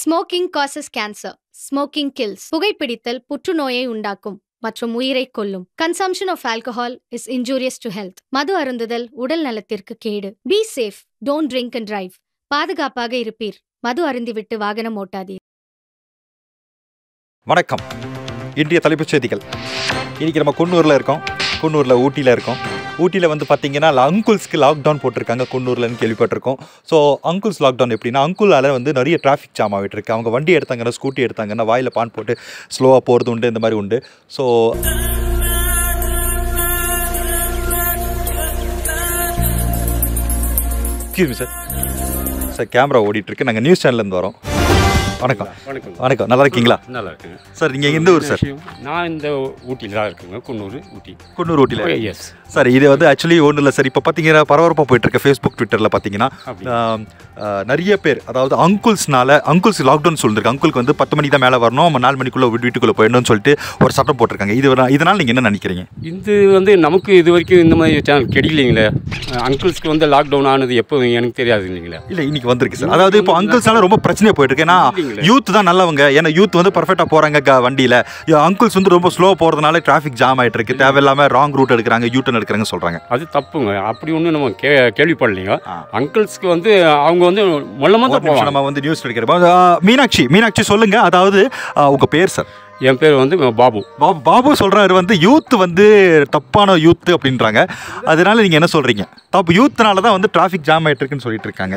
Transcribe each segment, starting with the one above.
Smoking causes cancer smoking kills புகைப்பிடித்தல் புற்றுநோயை உண்டாக்கும் மற்றும் உயிரை கொல்லும் consumption of alcohol is injurious to health மது அருந்துதல் உடல் நலத்திற்கு கேடு be safe don't drink and drive பாதுகாப்பாக இருப்பீர் மது அருந்திவிட்டு வாகனம் ஓட்டாதீர் வணக்கம் இன்றைய தலைப்புச் செய்திகள் இன்றைக்கி நம்ம குன்னூரில் இருக்கோம் குன்னூரில் ஊட்டியில் இருக்கோம் ஊட்டியில் வந்து பார்த்தீங்கன்னா அங்குல்ஸ்க்கு லாக்டவுன் போட்டிருக்காங்க குன்னூர்லன்னு கேள்விப்பட்டிருக்கோம் ஸோ அங்குல்ஸ் லாக்டவுன் எப்படின்னா அங்குலால் வந்து நிறைய டிராஃபிக் ஜாம் ஆகிட்டு இருக்கு அவங்க வண்டி எடுத்தாங்கன்னா ஸ்கூட்டி எடுத்தாங்கன்னா வாயில் பான் போட்டு ஸ்லோவாக போகிறது உண்டு இந்த மாதிரி உண்டு so excuse sir sir camera ஓடிட்டுருக்கு நாங்கள் நியூஸ் சேனல்லேருந்து வரோம் வணக்கம் வணக்கம் வணக்கம் நல்லா இருக்கீங்களா நல்லா இருக்குங்க சார் நீங்கள் எந்த ஊர் சார் விஷயம், நான் இந்த ஊட்டியில் தான் இருக்குங்க குன்னூர் ஊட்டி குன்னூர் ஊட்டியில் எஸ் சார் இது வந்து ஆக்சுவலி ஒன்றும் இல்லை சார் இப்போ பார்த்தீங்கன்னா பரபரப்பாக போயிட்டு இருக்க ஃபேஸ்புக் ட்விட்டரில் பார்த்தீங்கன்னா அப்படி. ஆம், ஆ, நிறைய பேர் அதாவது அங்குல்ஸ்னால அங்குல்ஸ் லாக்டவுன் சொல்லிருக்கு அங்குளுக்கு வந்து பத்து மணிக்கு தான் மேலே வரணும் நம்ம நாலு மணிக்குள்ளே வீட்டுக்குள்ளே போயிடணும்னு சொல்லிட்டு ஒரு சட்டம் போட்டிருக்காங்க இது வர- இதனால் நீங்கள் என்ன நினைக்கிறீங்க இது வந்து நமக்கு இது வரைக்கும் இந்த மாதிரி சேனல் கிடைக்கலைங்களே அங்கிள்ஸ்க்கு வந்து லாக்டவுன் ஆனது எப்போ எனக்கு தெரியாது இல்லைங்களே இல்லை இன்னைக்கு வந்திருக்கு சார் அதாவது இப்போ அங்குல்ஸ்னால ரொம்ப பிரச்சனையாக போயிட்டு இருக்கு ஏன்னா இல்லைங்களே. யூத் தான் நல்லவங்க ஏன்னா யூத் வந்து பர்ஃபெக்டாக போகிறாங்க க வண்டியில் அங்குல்ஸ் வந்து ரொம்ப ஸ்லோ போகிறதுனால டிராஃபிக் ஜாம் ஆகிட்டு இருக்கு தேவையில்லாமல் ராங் ரூட் எடுக்கிறாங்க யூ டர்ன் எடுக்கிறாங்க சொல்கிறாங்க அது தப்புங்க அப்படி ஒன்றும் நம்ம கே கேள்விப்படலைங்க ஆ. அங்கிள்ஸ்க்கு வந்து அவங்க வந்து மொல்லமாக ஒரு தான் நிமிஷம் போவாங்க நம்ம வந்து நியூஸ் எடுக்கிறோம் ஆ, மீனாட்சி மீனாட்சி சொல்லுங்க அதாவது ஆ, உங்க பேர் சார் என் பேர் வந்து பாபு பாபு பாபு சொல்றாரு வந்து யூத் வந்து தப்பான யூத் அப்படின்றாங்க அதனால நீங்க என்ன சொல்றீங்க தப்பு யூத்னால தான் வந்து டிராஃபிக் ஜாம் ஆயிட்டு இருக்குன்னு சொல்லிட்டு இருக்காங்க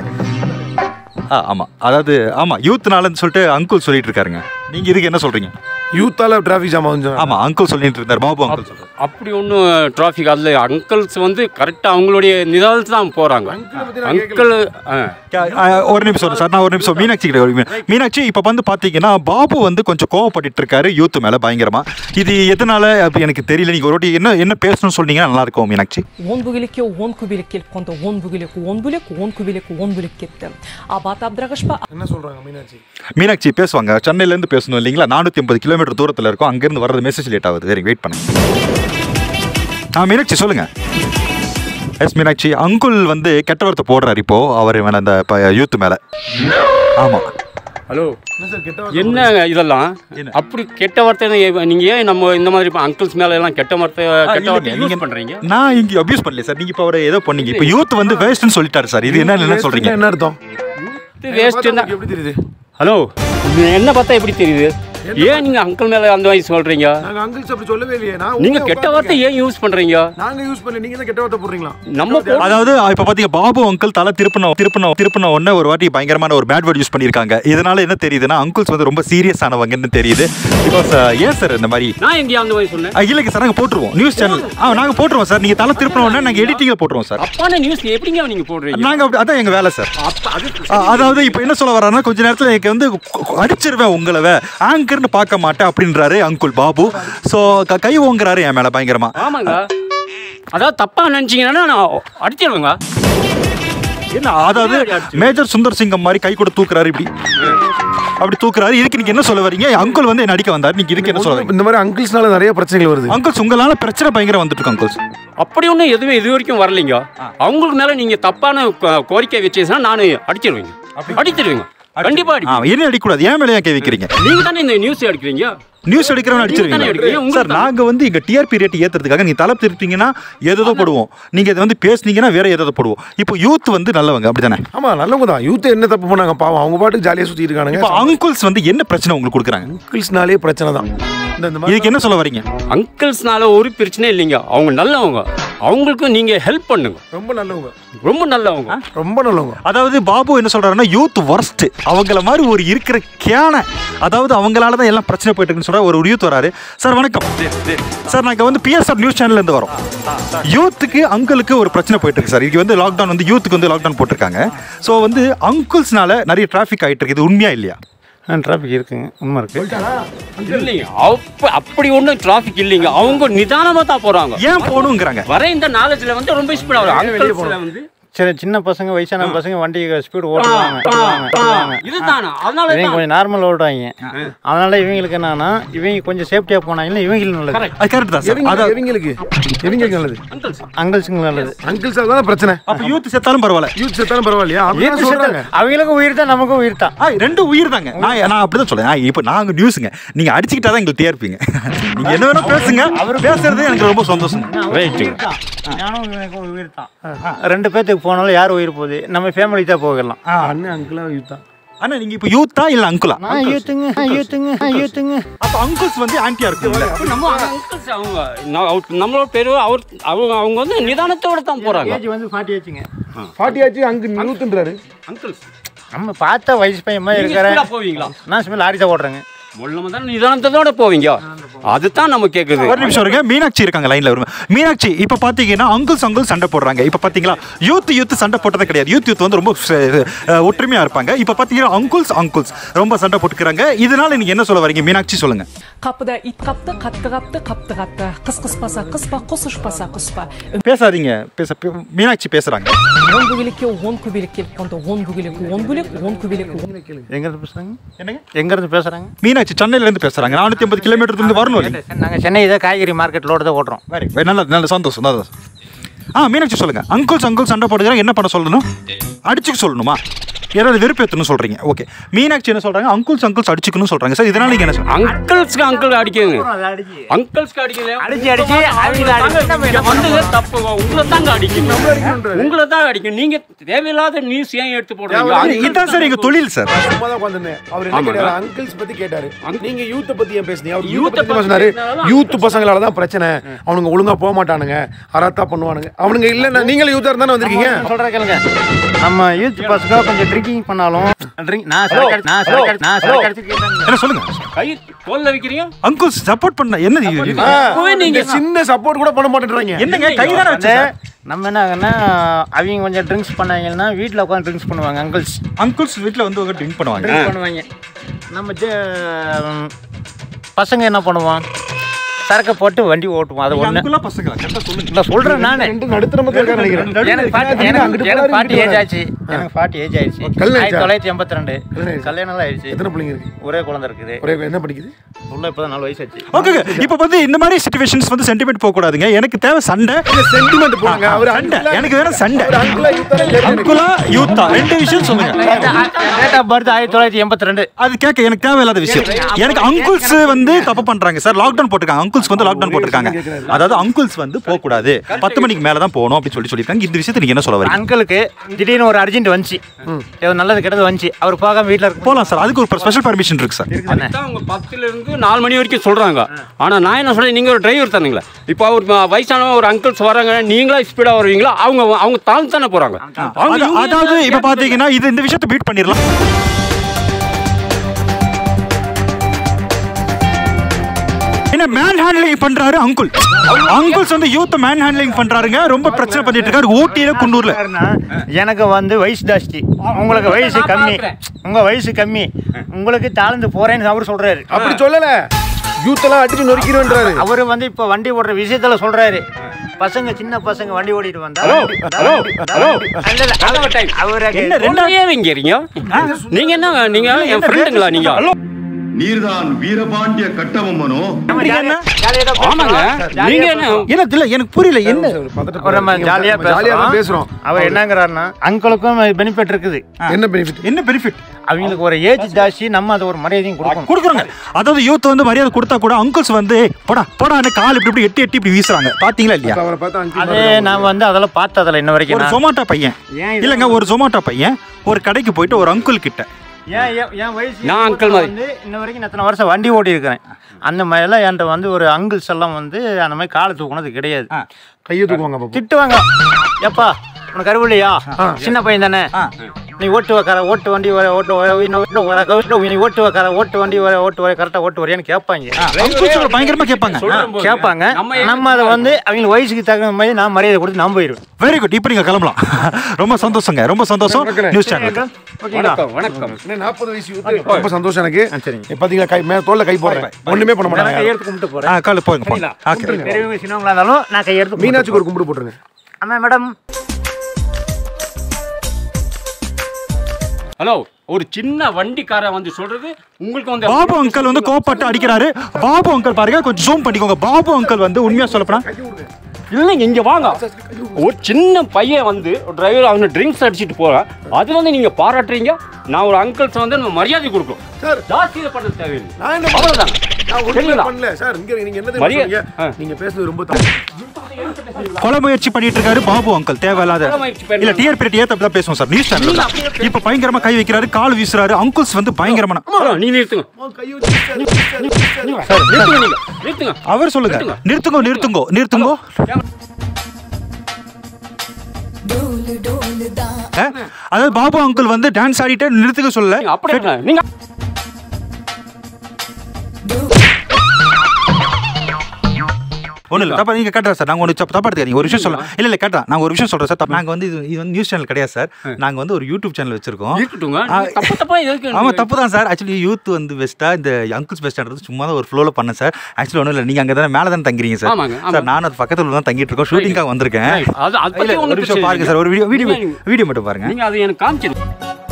ஆ ஆமா அதாவது ஆமா யூத்னாலன்னு சொல்லிட்டு அங்குள் சொல்லிட்டு இருக்காருங்க நீங்க இதுக்கு என்ன சொல்றீங்க யூத்தால டிராஃபிக் ஜாம் ஆகுது ஆமா அங்குள் சொல்லிட்டு இருந்தார் பாபு அங்குள் சொல்றாரு அப்படி ஒன்றும் டிராஃபிக் அதில் அங்கிள்ஸ் வந்து கரெக்டாக அவங்களுடைய நிதானத்தில் தான் போகிறாங்க அங்கிள் ஆ ஆ, ஒரு நிமிஷம் சார் நான் ஒரு நிமிஷம் மீனாட்சி கிட்ட ஒரு நிமிஷம். மீனாட்சி இப்போ வந்து பார்த்தீங்கன்னா பாபு வந்து கொஞ்சம் கோவப்பட்டு இருக்காரு யூத் மேலே பயங்கரமா இது எதனால அப்படி எனக்கு தெரியல நீங்க ஒரு வாட்டி என்ன என்ன பேசணும்னு சொன்னீங்கன்னா நல்லா இருக்கும் மீனாட்சி он бөгелекке он көбелек келіп қонды он бөгелек он бөлек он көбелек он бөлек кетті абат абдрағашпа என்ன சொல்றாங்க மீனாட்சி மீனாட்சி பேசுவாங்க சென்னையிலேருந்து பேசணும் இல்லைங்களா நானூற்றி ஐம்பது கிலோமீட்டர் தூரத்தில் இருக்கும் அங்கேருந்து வர்றது மெசேஜ் லேட் ஆகுது சரி வெயிட் பண்ணுங்க ஆ மீனாட்சி சொல்லுங்க எஸ் மீனாட்சி அங்குல் வந்து கெட்ட வார்த்தை போடுறாரு இப்போ அவர் வேணா அந்த யூத் மேலே ஆமாம் ஹலோ என்ன சார் கெட்ட என்ன இதெல்லாம் என்ன? அப்படி கெட்ட வார்த்தை நீங்க ஏன் நம்ம இந்த மாதிரி அங்கிள்ஸ் மேல எல்லாம் கெட்ட வார்த்தை கெட்ட வார்த்தை யூஸ் பண்றீங்க நான் இங்கே அபியூஸ் பண்ணல சார் நீங்கள் இப்போ அவர் ஏதோ பண்ணீங்க இப்போ யூத் வந்து வேஸ்ட்னு சொல்லிட்டாரு சார் இது என்ன என்ன சொல்கிறீங்க என்ன அர்த்தம் வேஸ்ட் பார்த்தா உங்களுக்கு எப்படி தெரியுது ஹலோ என்ன பார்த்தா எப்படி தெரியுது ஏன் நீங்க அங்கிள் மேல அந்த மாதிரி சொல்றீங்க நாங்க அங்கிள்ஸ் அப்படி சொல்லவே இல்லையே நான் நீங்க உண்மையா கெட்ட வார்த்தை உட்கார்ந்திருக்கேன். ஏன் யூஸ் பண்றீங்க நாங்க யூஸ் பண்ணல நீங்க தான் கெட்ட வார்த்தை போடுறீங்களா நம்ம போ- அதாவது இப்போ பார்த்தீங்க பாபு அங்கிள் தலை திருப்பினோம் திருப்பினோம் திருப்பின உடனே ஒரு வாட்டி பயங்கரமான ஒரு பேட் வேர்ட் யூஸ் பண்ணியிருக்காங்க இதனால என்ன தெரியுதுன்னா அங்கிள்ஸ் வந்து ரொம்ப சீரியஸ் ஆனவங்கன்னு தெரியுது பிகாஸ் ஏன் சார் இந்த மாதிரி நான் எங்கேயா அந்த மாதிரி சொன்னேன் ஆ, இல்லைங்க சார் நாங்கள் போட்டுருவோம் நியூஸ் சேனல் ஆ நாங்கள் போட்டுருவோம் சார் நீங்கள் தலை திருப்பின உடனே நாங்கள் எடிட்டிங்கில் போட்டுருவோம் சார் அப்பான நியூஸ் எப்படிங்க நீங்க போடுறீங்க நாங்கள் அப்படி அதான் எங்கள் வேலை சார் அப்ப அது ஆ, அதாவது இப்போ என்ன சொல்ல வர்றாருன்னா கொஞ்ச நேரத்தில் எனக்கு வந்து கு- கு- அடிச்சிருவேன் உங்களை ஆங்கர்னு பார்க்க மாட்டேன் அப்படின்றாரு அங்குள் பாபு ஸோ கை ஓங்குறாரு என் மேலே பயங்கரமா ஆமாங்க அதாவது தப்பா நினைச்சீங்கன்னா நான் அடிச்சிருவேங்க என்ன அதாவது மேஜர் சுந்தர் சிங்கம் மாதிரி கை கூட தூக்குறாரு இப்படி அப்படி தூக்குறாரு இதுக்கு நீங்க என்ன சொல்ல வரீங்க அங்குள் வந்து என்ன அடிக்க வந்தார் நீங்க இதுக்கு என்ன சொல்ல வரீங்க இந்த மாதிரி அங்கிள்ஸ்னால நிறைய பிரச்சனைகள் வருது அங்கிள்ஸ் உங்களால பிரச்சனை பயங்கரம் வந்துட்டு இருக்கு அங்கிள்ஸ் அப்படி ஒன்றும் எதுவுமே இது வரைக்கும் வரலைங்க அவங்களுக்கு மேல நீங்க தப்பான கோ- கோரிக்கை வச்சீங்கன்னா நான் அடிச்சிருவேங்க அடிச்சிருவேங்க கண்டிப்பா ஆ அடி என்ன அடிக்கக்கூடாது ஏன் மேலே ஏன் கை வைக்கிறீங்க நீங்க தானே இந்த நியூஸ் எடுக்கிறீங்க நியூஸ் எடுக்கிறவன் நீங்க தானே எடுக்கிறீங்க, அடிச்சிருவீங்க உங்களுக்கு சார் நாங்க வந்து எங்க டிஆர்பி ரேட் ஏத்துறதுக்காக நீங்க தலை திருப்பீங்கன்னா ஏதோ போடுவோம் நீங்க இதை வந்து பேசுனீங்கன்னா வேற ஏதோ போடுவோம் இப்போ யூத் வந்து நல்லவங்க அப்படிதானே ஆமா நல்லவங்க தான் யூத் என்ன தப்பு பண்ணாங்க பாவம் அவங்க பாட்டுக்கு ஜாலியா சுத்தி இருக்கானுங்க இப்போ அங்குள்ஸ் வந்து என்ன பிரச்சனை உங்களுக்கு கொடுக்குறாங்க அங்கிள்ஸ்னாலே பிரச்சனை தான் இந்த இந்த மாதிரி இதுக்கு என்ன சொல்ல வரீங்க அங்கிள்ஸ்னால ஒரு பிரச்சனை இல்லைங்க அவங்க நல்லவங்க அவங்களுக்கு நீங்க ஹெல்ப் பண்ணுங்க ரொம்ப நல்லவங்க ரொம்ப நல்லவங்க ரொம்ப நல்லவங்க அதாவது பாபு என்ன சொல்றாருன்னா யூத் ஒர்ஸ்ட் அவங்கள மாதிரி ஒரு இருக்கிற கேன அதாவது அவங்களால தான் எல்லாம் பிரச்சனை போயிட்டு இருக்குன்னு சொல்ற ஒரு யூத் வராரு சார் வணக்கம் சார் நாங்கள் வந்து பிஎஸ்ஆர் நியூஸ் சேனல்ல இருந்து வரோம் யூத்துக்கு அங்கிளுக்கு ஒரு பிரச்சனை போயிட்டு இருக்கு சார் இது வந்து லாக்டவுன் வந்து யூத்துக்கு வந்து லாக்டவுன் போட்டிருக்காங்க ஸோ வந்து அங்கிள்ஸ்னால நிறைய டிராஃபிக் ஆயிட்டு இருக்கு இது உண்மையா இல்லையா டிராஃபிக் இருக்குங்க உண்மை இருக்கு இல்லைங்க அப்ப அப்படி ஒன்றும் டிராஃபிக் இல்லைங்க அவங்க நிதானமா தான் போறாங்க ஏன் போகணுங்கிறாங்க வர இந்த நாலேஜ்ல வந்து ரொம்ப ஸ்பீட் ஆகும் அங்கிள்ஸ்ல வந்து சரி சின்ன பசங்க வயசான பசங்க வண்டி ஸ்பீடு ஓட்டுவாங்க ஓட்டுவாங்க, ஓட்டுவாங்க. இதுதானா அதனால இவங்க கொஞ்சம் நார்மல் ஓட்டுவாங்க அதனால இவங்களுக்கு என்னன்னா இவங்க கொஞ்சம் சேஃப்டியாக போனாங்கன்னா இவங்களுக்கு நல்லது அது கரெக்ட் தான் சார் எவங்க- அதான் எவங்களுக்கு எவங்களுக்கு நல்லது அங்கிள்ஸுங்க நல்லது அங்கிள்ஸ் தான் பிரச்சனை அப்ப யூத் செத்தாலும் பரவாயில்ல யூத் செத்தாலும் பரவாயில்லையா அப்படின்னு சொல்றாங்க அவங்களுக்கும் உயிர் தான் நமக்கும் உயிர் தான் ஆ, ரெண்டு உயிர் தாங்க நான் நான் அப்படிதான் சொல்றேன் ஆ, இப்போ நாங்க நியூஸுங்க நீங்க அடிச்சுக்கிட்டா தான் எங்களுக்கு தேர்ப்பீங்க நீங்க என்ன வேணா பேசுங்க அவர் பேசுறது எனக்கு ரொம்ப சந்தோஷம் ரைட்டு ஞானம் எனக்கும் உயிர் தான் ரெண்டு பேர்த்துக்கு போனாலும் யார் உயிர் போகுது நம்ம ஃபேமிலி தான் போகலாம் அண்ணன் அங்கிளா யூத் தான் அண்ணா நீங்க இப்போ யூத்தா இல்ல அங்குலா நான் யூத்துங்க யூத்துங்க யூத்துங்க அப்ப அங்குல்ஸ் வந்து ஆன்டியா இருக்கும்ல நம்ம uncles அவங்க நான் அவர் நம்மளோட பேர் அவர் அவங்க அவங்க வந்து நிதானத்தோட தான் போறாங்க ஏஜ் வந்து ஃபார்ட்டி ஆச்சுங்க ஃபார்ட்டி ஆச்சு அங்கு யூத்ன்றாரு அங்கிள்ஸ் நம்ம பார்த்த வயசு பையன் மாதிரி இருக்கிறேன் போவீங்களா நான் சும்மா லாரி தான் ஓடுறேங்க முள்ளம தான் நிதானத்தோட போவீங்க அதுதான் நம்ம கேக்குது ஒரு நிமிஷம் இருங்க மீனாட்சி இருக்காங்க லைன்ல வருங்க மீனாட்சி இப்ப பாத்தீங்கன்னா அங்குல்ஸ் அங்குள் சண்டை போடுறாங்க இப்ப பாத்தீங்களா யூத் யூத் சண்டை போட்டதே கிடையாது யூத் யூத் வந்து ரொம்ப அஹ், ஒற்றுமையா இருப்பாங்க இப்ப பாத்தீங்கன்னா அங்குல்ஸ் அங்குல்ஸ் ரொம்ப சண்டை போட்டுக்கிறாங்க இதனால நீங்க என்ன சொல்ல வரீங்க மீனாட்சி சொல்லுங்க Kapıda it kaptı, kattı kaptı, kaptı kattı. Kıs kıspasa kıspa, kusuşpasa kuspa. பேசாதீங்க பேச பே- மீனாட்சி பேசுறாங்க Он bugülükü on kübülük kelip kondu. On bugülük, on bülük, on kübülük, on எங்கேருந்து பேசுகிறாங்க என்னங்க எங்கேருந்து பேசுகிறாங்க மீனாட்சி சென்னையில இருந்து பேசுறாங்க நானூத்தி ஐம்பது கிலோமீட்டர் இருந்து வரணும் இல்லைங்க நாங்கள் சென்னை தான் காய்கறி மார்க்கெட்டில் தான் ஓட்டுறோம் வெரி நல்ல நல்ல சந்தோஷம் நல்ல ஆ மீனாட்சி சொல்லுங்க அங்குள்ஸ் அங்குள் சண்டை போடுறா என்ன பண்ண சொல்லணும் அடிச்சுக்க சொல்லணுமா யாராவது வெறுப்பேற்றணும் சொல்றீங்க ஓகே மீனாட்சி என்ன சொல்றாங்க அங்குள்ஸ் அங்குள்ஸ் அடிச்சுக்கணும் சொல்றாங்க சார் இதனால நீங்க என்ன சொல்றீங்க அங்கிள்ஸ்க்கு அங்கிள் அடிக்குங்க அங்கிள்ஸ்க்கு அடிக்கல அடிச்சு அடிச்சு அவங்கள அடிச்சு இங்க வந்தது தப்பு உங்களை தாங்க அடிக்கணும் உங்களை தான் அடிக்கணும் நீங்க தேவையில்லாத நியூஸ் ஏன் எடுத்து போடுறீங்க இது- இதுதான் சார் எங்க தொழில் சார் சும்மா தான் உட்காந்துருந்தேன் அவர் என்ன ஆமாங்க. கேட்டாரு அங்கிள்ஸ் பத்தி கேட்டாரு நீங்க யூத் பத்தி ஏன் பேசுனீங்க அவர் Youth யூத் பத்தி பத்தி பேசினாரு பேசினாலும் யூத் பசங்களால தான் பிரச்சனை அவனுங்க ஒழுங்கா போக மாட்டானுங்க அராத்தா பண்ணுவானுங்க அவனுங்க இல்ல நீங்களும் யூத்தா இருந்தானே வந்திருக்கீங்க சொல்கிற கேளுங்க நம்ம யூத் பசங்க கொஞ்சம் ட்ரிங்கிங் பண்ணாலும் ட்ரிங்க் நான் சரக்கு அடி- நான் சரக்கு அடி- நான் சரக்கு அடிச்சிட்டு என்ன சொல்லுங்க கை தோல்ல வைக்கிறீங்க அங்குள்ஸ் சப்போர்ட் பண்ண என்ன இது- இது? ஆ, அப்பவே நீங்க நீங்க சின்ன சப்போர்ட் கூட பண்ண மாட்டேன்றாங்க என்னங்க கைதான வந்து வச்சு நம்ம என்ன ஆகுன்னா அவங்க கொஞ்சம் ட்ரிங்க்ஸ் பண்ணாங்கன்னா வீட்டில் உட்காந்து ட்ரிங்க்ஸ் பண்ணுவாங்க அங்கிள்ஸ் அங்குள்ஸ் வீட்ல வந்து ட்ரிங்க் பண்ணுவாங்க ட்ரிங்க் பண்ணுவாங்க நம்ம ஜெ- ம், பசங்க என்ன பண்ணுவோம் சரக்கை போட்டு வண்டி ஓட்டுவோம் அது ஒன்று அங்குலா பசங்களா கரெக்டா சொல்லுங்க இல்லை சொல்கிறேன் நான் ரெண்டு நடுத்தரமத்துல இருக்கான்னு நினைக்கிறேன் எனக்கு பாட்டி அங்கிட்டு எனக்கு எனக்கு போறாரு, பாட்டி இங்கிட்டு ஏஜ் ஆச்சு எனக்கு பாட்டி ஏஜ் ஆயிடுச்சு கல்யாணம் ஆயிரத்தி ஆயிடுச்சா? தொள்ளாயிரத்தி எண்பத்தி ரெண்டு கல்யாணம் ஆயிடுச்சு. கல்யாணம் ஆயிடுச்சு எத்தனை பிள்ளைங்க இருக்கு ஒரே குழந்தை இருக்குது ஒரே என்ன படிக்குது உள்ள இப்போதான் நாலு வயசு ஆச்சு ஓகே இப்போ வந்து இந்த மாதிரி சிச்சுவேஷன்ஸ் வந்து சென்டிமெண்ட் போக கூடாதுங்க எனக்கு தேவை சண்டை சென்டிமெண்ட் போடுங்க அவர் சண்டை எனக்கு வேணும் சண்டை அங்கிளா யூத்தா அங்குலா யூத்தா ரெண்டு விஷயம் சொல்லுங்க டேட் ஆஃப் பர்த் ஆயிரத்தி தொள்ளாயிரத்தி எண்பத்தி ரெண்டு அது கேட்க எனக்கு தேவையில்லாத விஷயம் எனக்கு அங்குள்ஸ் வந்து தப்பு பண்றாங்க சார் லாக்டவுன் போட்டிருக்காங்க அங்குள்ஸ் வந்து லாக்டவுன் போட்டிருக்காங்க அதாவது அங்குள்ஸ் வந்து போக கூடாது பத்து மணிக்கு மேல தான் போகணும் அப்படின்னு சொல்லி சொல்லியிருக்காங்க இந்த விஷயத்தை நீங்க என்ன சொல்ல வரீங்க அங்கிளுக்கு திடீர்னு ஒரு அர்ஜென்ட் வந்துச்சு ஏதோ நல்லது கெட்டது வந்துச்சு அவர் போகாம வீட்டில் இருக்கு போலாம் சார் அதுக்கு ஒரு ஸ்பெஷல் பர்மிஷன் இருக்கு சார் அதுதான் அவங்க பத்துல இருந்து நாலு மணி வரைக்கும் சொல்றாங்க ஆனா நான் என்ன சொல்றேன் நீங்க ஒரு டிரைவர் தானுங்களே இப்போ அவர் ம- வயசானவங்க ஒரு அங்கிள்ஸ் வராங்க நீங்களா ஸ்பீடா வருவீங்களா அவங்க அவங்க தாழ்ந்து தானே போறாங்க அவங்க அது- இவங்க அதாவது இப்ப பாத்தீங்கன்னா இது இந்த விஷயத்தை பீட் பண்ணிடலாம் என்ன மேன் ஹேண்ட்லிங் பண்றாரு அங்குள் அங்குள்ஸ் வந்து யூத் மேன் ஹேண்ட்லிங் பண்றாருங்க ரொம்ப பிரச்சனை பண்ணிட்டு இருக்காரு ஊட்டியில குன்னூர்ல எனக்கு வந்து வயசு ஜாஸ்தி உங்களுக்கு வயசு நான் கம்மி பார்க்கிறேன். உங்க வயசு கம்மி உங்களுக்கு தாழ்ந்து போறேன்னு அவர் சொல்றாரு அப்படி சொல்லல யூத் எல்லாம் அடிச்சு நொறுக்கிறோன்றாரு அவர் வந்து இப்போ வண்டி ஓடுற விஷயத்துல சொல்றாரு பசங்க சின்ன பசங்க வண்டி ஓடிட்டு வந்தா ஹலோ ஹலோ ஹலோ இல்ல, இல்ல, அவர் அவர் என்ன ரெண்டா ரெண்டாவே வைங்கிறீங்க நீங்க என்ன நீங்க என் ஃப்ரெண்டுங்களா நீங்க நீர்தான் வீரபாண்டிய கட்டபொம்மனோ ஆமாங்க நீங்க என்ன என்ன இல்ல எனக்கு புரியல என்ன ஒரு நம்ம ஜாலியா ஜாலியா தான் பேசுறோம் பேசுறோம் அவர் என்னங்கிறாருன்னா அங்கிளுக்கும் பெனிஃபிட் இருக்குது என்ன பெனிஃபிட் என்ன பெனிஃபிட் அவங்களுக்கு ஒரு ஏஜ் ஜாஸ்தி நம்ம அது ஒரு மரியாதையும் கொடுக்கணும் கொடுக்குறாங்க அதாவது யூத் வந்து மரியாதை கொடுத்தா கூட அங்கிள்ஸ் வந்து போடா போடான்னு கால் இப்படி இப்படி எட்டி எட்டி இப்படி வீசுறாங்க பாத்தீங்களா இல்லையா அவரை பார்த்தா அது அங்கிள் நான் வந்து அதெல்லாம் பார்த்ததில்ல இன்ன வரைக்கும் ஒரு நான். ஜொமாட்டோ பையன் ஏன் இது- இல்லங்க ஒரு ஜொமாட்டோ பையன் ஒரு கடைக்கு போயிட்டு ஒரு அங்கிள் கிட்ட ஏன் ஏன் என் வயசு நான் uncle மாதிரி. வந்து இன்ன வரைக்கும் நான் எத்தனை வருஷம் வண்டி ஓட்டி இருக்கிறேன் அந்த மாதிரிலாம் என்கிட்ட வந்து ஒரு அங்கிள்ஸ் எல்லாம் வந்து அந்த மாதிரி காலை தூக்குனது கிடையாது கையை தூக்குவாங்க பாப்போம் திட்டுவாங்க எப்பா உனக்கு அறிவில்லையா சின்ன பையன் தானே நீ ஓட்டு வைக்கார ஓட்டு வண்டி வர ஓட்டு வர இன்னும் ஓட்டு வர, ஓட்டு நீ ஓட்டு வைக்கார ஓட்டு வண்டி வர ஓட்டு வர கரெக்டாக ஓட்டு வரையான்னு கேட்பாங்க அங்கிள்ஸ் பயங்கரமா கேட்பாங்க சொல்லும்போது கேட்பாங்க நம்ம நம்ம அதை வந்து அவங்க வயசுக்கு தகுந்த மாதிரி நான் மரியாதை கொடுத்து நான் போயிடுவேன் வெரி குட் இப்போ நீங்க கிளம்பலாம் ரொம்ப சந்தோஷங்க ரொம்ப சந்தோஷம் நியூஸ் சேனல் ஓகேங்களா வணக்கம் வணக்கம் என்ன நாற்பது வயசு யூத் ரொம்ப சந்தோஷம் எனக்கு சரிங்க. இப்ப பாத்தீங்களா கை மேல தோல்ல கை போடுறேன் ஒண்ணுமே பண்ண நான் மாட்டாங்க கையெழுத்து கும்பிட்டு போகிறேன் ஆ கால் போங்க போங்க ஓகே பெரியவங்க சின்னவங்களா இருந்தாலும் நான் கையெழுத்து மீனாட்சிக்கு ஒரு கும்பிடு போட்டுருங்க ஆமாம் மேடம் ஹலோ ஒரு சின்ன வண்டிக்காரன் வந்து சொல்றது உங்களுக்கு வந்து பாபு அங்கிள் வந்து கோப்பட்டு அடிக்கிறாரு பாபு அங்கிள் பாருங்க கொஞ்சம் ஜூம் பண்ணிக்கோங்க பாபு அங்கிள் வந்து உண்மையா சொல்லப்போனா இல்லைங்க இங்க வாங்க ஒரு சின்ன பையன் வந்து டிரைவர் அவனை ட்ரிங்க்ஸ் அடிச்சிட்டு போறான் அது வந்து நீங்க பாராட்டுறீங்க நான் ஒரு அங்கிள்ஸ் வந்து நம்ம மரியாதை கொடுக்கணும் சார். ஜாஸ்தி இதை பண்ண தேவையில்லை நான் என்ன அவ்வளவுதான் நான் ஒண்ணுமே சரிங்களா? பண்ணல சார் இங்க நீங்க என்ன மரியா- தெரியுமா ஆ. சொன்னீங்க? நீங்க பேசுறது ரொம்ப தப்பு கொலை முயற்சி பண்ணிட்டு இருக்காரு பாபு அங்கிள் தேவையில்லாத கொலை முயற்சி பண்ணி- இல்ல டிஆர்பி ரேட் ஏத்த தான் பேசுவோம் சார் நியூஸ் சேனல் நீங்க அப்படியே பேசுங்க. இப்ப பயங்கரமா கை வைக்கிறாரு கால் வீசுறாரு அங்கிள்ஸ் வந்து பயங்கரமான ஹலோ, நீ நிறுத்துங்க கை வச்சு சார் நிறுத்துங்க நீங்க நிறுத்துங்க அவர் சொல்லுங்க நிறுத்துங்க. நிறுத்துங்கோ நிறுத்துங்கோ நிறுத்துங்கோ அஹ், அதாவது பாபு அங்கிள் வந்து டான்ஸ் ஆடிட்டு நிறுத்துக்க சொல்லல நீங்க அப்படியே இருங்க. நீங்க ஒண்ணு இல்ல தப்பா நீங்க கேட்டா சார் நாங்க ஒன்று தப்பா எடுத்துக்காதீங்க ஒரு விஷயம் சொல்லலாம் இல்ல இல்ல கேட்டா நாங்க ஒரு விஷயம் சொல்றோம் சார் தப்பா- நாங்க வந்து இது இது வந்து நியூஸ் சேனல் கிடையாது சார் நாங்க வந்து ஒரு யூடியூப் சேனல் வச்சிருக்கோம் இருக்கட்டுங்க ஆ, நீங்க தப்பு தப்பா எதுக்கு ஆமா தப்பு தான் சார் ஆக்சுவலி யூத் வந்து பெஸ்ட்டா இந்த அங்கிள்ஸ் பெஸ்ட்டான்றது சும்மா தான் ஒரு ஃப்ளோல பண்ணேன் சார் ஆக்சுவலி ஒன்றும் இல்லை நீங்க அங்கே தானே மேலே தானே தங்குறீங்க சார் ஆமாங்க, ஆமா. சார் நானும் அது பக்கத்துல தான் தங்கிட்டு இருக்கோம் ஷூட்டிங்காக வந்திருக்கேன் Right. அது- அது பத்தி இல்ல, ஒண்ணும் ஒரு விஷயம் பிரச்சனை பாருங்க இல்லைங்க. சார் ஒரு வீடியோ வீடியோ நீங்க- வீடியோ மட்டும் பாருங்க நீங்க அது எனக்கு காமிச்சிருங்க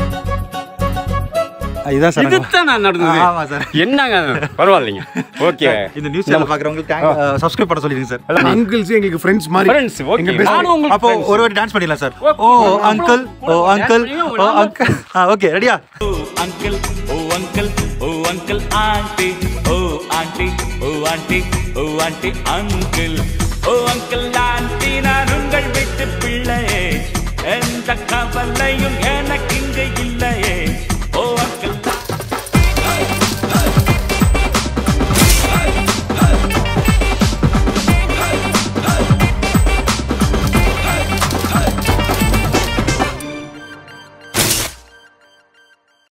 இதுதான் சார் நாங்க- இதுதான் நான் நடந்தது ஆமா சார். என்னங்க பரவாயில்லைங்க ஓகே இந்த நியூஸ் சேனல் பார்க்குறவங்களுக்கு சப்ஸ்கிரைப் பண்ண சொல்லிடுங்க சார் அங்கிள்ஸ் எங்களுக்கு ஃப்ரெண்ட்ஸ் மாதிரி ஃப்ரெண்ட்ஸ் ஓகே எங்க best நானும் உங்களுக்கு அப்போ friends. ஒரு வாட்டி டான்ஸ் பண்ணிடலாம் sir Okay. Oh uncle oh uncle oh uncle ஆ ஓகே ரெடியா uncle, oh uncle, oh uncle, auntie, oh auntie, oh auntie, oh auntie, uncle, oh uncle, auntie, நான் உங்கள் வீட்டு பிள்ளை எந்த கவலை